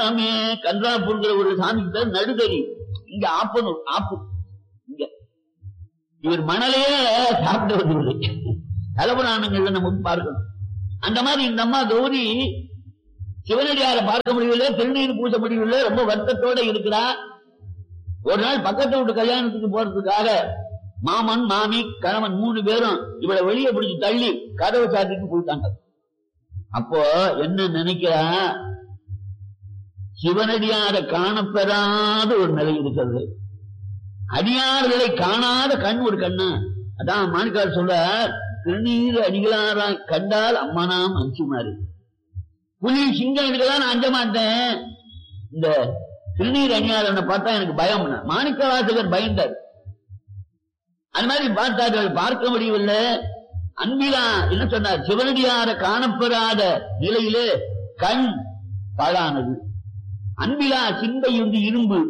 சாமி கன்றாப்பூர்ங்கிற ஒரு சாமி பேர் நடுதறி இங்க ஆப்பனூர் ஆப்பு இங்க இவர் மணலையே சாப்பிட்டு வந்து தலபுராணங்கள்ல நம்ம பார்க்கணும் அந்த மாதிரி இந்த அம்மா கௌரி சிவனடியாரை பார்க்க முடியவில்லை திருநீர் பூச முடியவில்லை ரொம்ப வருத்தத்தோட இருக்கிறா ஒரு நாள் பக்கத்து வீட்டு கல்யாணத்துக்கு போறதுக்காக மாமன் மாமி கணவன் மூணு பேரும் இவளை வெளியே பிடிச்சு தள்ளி கதவை சாத்திட்டு போயிட்டாங்க அப்போ என்ன நினைக்கிறா சிவனடியாரை காணப்பெறாத ஒரு நிலை இருக்கிறது அடியார்களை காணாத கண் ஒரு கண்ணு அதான் மாணிக்கார் சொல்ற திருநீர் அடிகளாரா கண்டால் அம்மானாம் அஞ்சுமாறு புலி சிங்கம் இதுக்கெல்லாம் நான் அஞ்ச மாட்டேன் இந்த திருநீர் அணியாளனை பார்த்தா எனக்கு பயம் மாணிக்க வாசகர் பயந்தார் அது மாதிரி பார்த்தார்கள் பார்க்க முடியவில்லை அன்பிலா என்ன சொன்னார் சிவனடியார காணப்பெறாத நிலையிலே கண் பாழானது அன்பிலா சிந்தை வந்து இரும்பு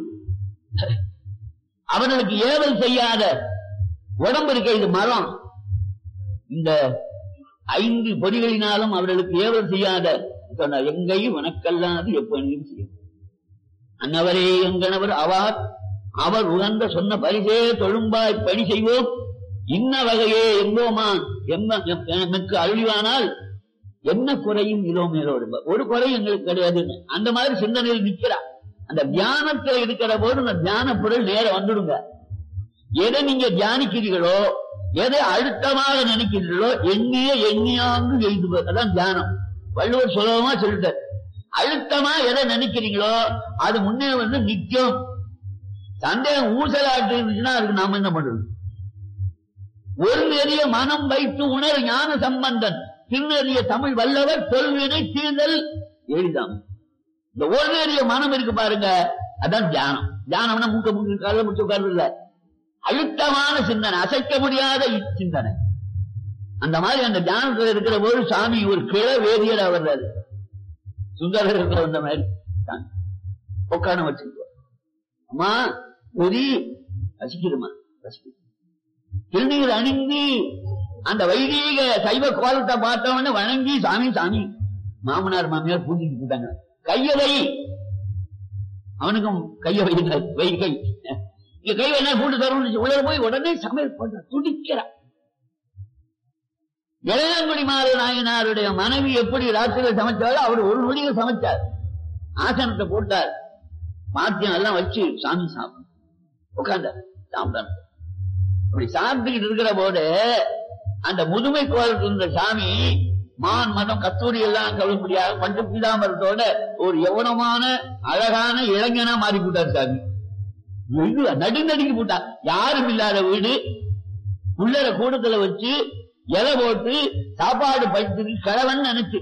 அவர்களுக்கு ஏவல் செய்யாத உடம்பு இருக்க இது மரம் இந்த ஐந்து பொறிகளினாலும் அவர்களுக்கு ஏவல் செய்யாத சொன்னார் எங்கையும் உனக்கல்லாது எப்பணியும் செய்யும் அன்னவரே எங்கனவர் அவார் அவர் உகந்த சொன்ன பரிசே தொழும்பாய் பணி செய்வோம் இன்ன வகையே எங்கோமா எம்ம எமக்கு அருளிவானால் என்ன குறையும் இலோமேலோடு ஒரு குறையும் எங்களுக்கு கிடையாது அந்த மாதிரி சிந்தனையில் நிக்கிறா அந்த தியானத்துல இருக்கிற போது அந்த தியான பொருள் நேர வந்துடுங்க எதை நீங்க தியானிக்கிறீர்களோ எதை அழுத்தமாக நினைக்கிறீர்களோ எண்ணிய எண்ணியாங்கு எழுதுவது அதான் தியானம் வள்ளுவர் சுலபமா சொல்லிட்டார் அழுத்தமா எதை நினைக்கிறீங்களோ அது முன்னே வந்து நிக்கும் சந்தேகம் ஊசலாட்டு இருந்துச்சுன்னா அதுக்கு நாம என்ன பண்றது ஒரு நெறிய மனம் வைத்து உணர் ஞான சம்பந்தன் திருநெறிய தமிழ் வல்லவர் தொல்வினை தீர்தல் எளிதாம் இந்த ஒரு நெறிய மனம் இருக்கு பாருங்க அதான் தியானம் தியானம்னா மூக்க மூக்க கால முச்சு உட்கார்ந்து இல்ல அழுத்தமான சிந்தனை அசைக்க முடியாத சிந்தனை அந்த மாதிரி அந்த தியானத்துல இருக்கிற போது சாமி ஒரு கிள வேதியர் வர்றாரு சுந்தரர் இருக்கிற வந்த மாதிரி உட்காந்து வச்சுக்கோ அம்மா ஒரு ரசிக்கிறமா ரசிக்கிறோம் திருநீர் அணிந்து அந்த வைதீக சைவ கோலத்தை பார்த்தவன வணங்கி சாமி சாமி மாமனார் மாமியார் பூஜைக்கு போட்டாங்க கைய வை அவனுக்கும் கைய வைக்கிறார் வை கை இங்க கை என்ன கூட்டு தரணும் உள்ள போய் உடனே சமையல் பண்ற துடிக்கிறார் இளையங்குடி மாறு நாயனாருடைய மனைவி எப்படி ராத்திரியில் சமைச்சாரோ அவர் ஒரு நொடியில் சமைச்சார் ஆசனத்தை போட்டார் பாத்தியம் எல்லாம் வச்சு சாமி சாப்பிடும் உட்கார்ந்தார் சாப்பிட்டார் அப்படி சாப்பிட்டுக்கிட்டு இருக்கிற போது அந்த முதுமை கோலத்தில் இருந்த சாமி மான் மதம் கத்தூரி எல்லாம் கழும்படியாக பஞ்ச பீதாமரத்தோட ஒரு யவனமான அழகான இளைஞனா மாறி போட்டார் சாமி நடுநடுங்கி போட்டார் யாரும் இல்லாத வீடு உள்ளர கூடத்துல வச்சு இலை போட்டு சாப்பாடு படுத்து கிழவன் நினைச்சு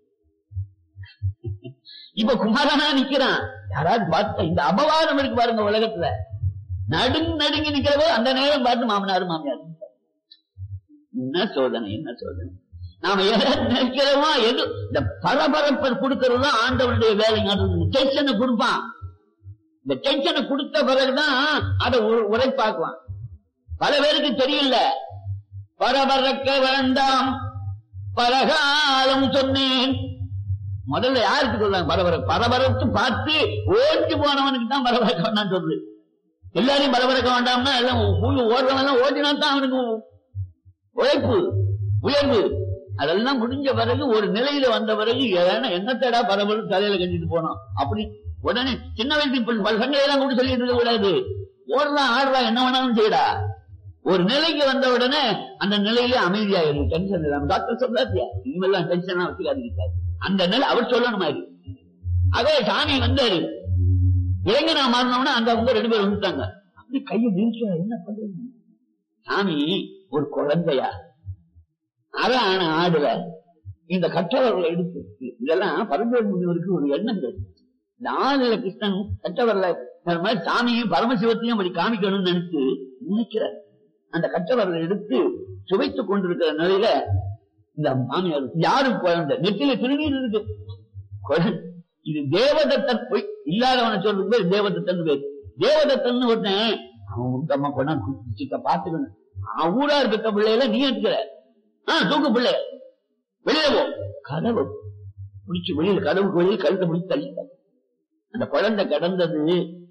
இப்ப குமாரனா நிக்கிறான் யாராவது பார்த்த இந்த அபவாதம் இருக்கு பாருங்க உலகத்துல நடுங்க நடுங்கி நிக்கிறவோ அந்த நேரம் பார்த்து மாமனார் மாமியார் என்ன சோதனை என்ன சோதனை நாம எதை நினைக்கிறோமோ எது இந்த பரபரப்பை கொடுக்கறது தான் ஆண்டவனுடைய வேலை டென்ஷனை கொடுப்பான் இந்த டென்ஷனை கொடுத்த பிறகுதான் அதை உரைப்பாக்குவான் பல பேருக்கு தெரியல பரபரக்க வேண்டாம் பலகாலம் சொன்னேன் முதல்ல யாருக்கு சொல்றாங்க பரபர பரபரத்து பார்த்து ஓடி போனவனுக்கு தான் பரபரக்க வேண்டாம் சொல்லுது எல்லாரையும் பரபரக்க வேண்டாம்னா எல்லாம் ஓடுறவன் ஓடினா தான் அவனுக்கு உழைப்பு உயர்வு அதெல்லாம் முடிஞ்ச பிறகு ஒரு நிலையில வந்த பிறகு ஏன்னா என்னத்தடா பரபரப்பு தலையில கட்டிட்டு போனோம் அப்படி உடனே சின்ன வயசு பசங்களை எல்லாம் கூட சொல்லிட்டு இருக்க கூடாது ஓடுறான் ஆடுறா என்ன வேணாலும் செய்யடா ஒரு நிலைக்கு வந்த உடனே அந்த நிலையிலே அமைதியாயிரும் டென்ஷன் இல்லாம டாக்டர் சொல்லாத்தியா இனிமேல்லாம் டென்ஷனா வச்சுக்காதீங்க அந்த நிலை அவர் சொல்லணும் மாதிரி அதே சாமி வந்தாரு இளைஞனா மாறினவனா அந்த அவங்க ரெண்டு பேரும் வந்துட்டாங்க அப்படி கையை வீழ்ச்சியா என்ன பண்றது சாமி ஒரு குழந்தையா அதான் ஆடுல இந்த கற்றவர்களை எடுத்து இதெல்லாம் பரம்பரை முனிவருக்கு ஒரு எண்ணங்கள் இந்த ஆளுல கிருஷ்ணன் கற்றவர்களை மாதிரி சாமியும் பரமசிவத்தையும் அப்படி காமிக்கணும்னு நினைச்சு நினைக்கிறார் அந்த கற்றவர்களை எடுத்து சுவைத்துக் கொண்டிருக்கிற நிலையில இந்த மாமியார் யாரும் குழந்தை நெத்தில திருநீர் இருக்கு குழந்தை இது தேவதத்தன் பொய் இல்லாதவனை சொல்றது பேர் தேவதத்தன் பேர் தேவதத்தன் ஒருத்தன் அவன் உத்தமா கொண்டாந்து சிக்க பாத்துக்கணும் அவன் ஊரா இருக்க பிள்ளையில நீ எடுக்கிற ஆஹ் தூக்கு பிள்ளை வெளியில போ கதவு பிடிச்சு வெளியில கதவுக்கு வெளியில் கழுத்தை பிடிச்சு தள்ளிட்டாங்க அந்த குழந்தை கடந்தது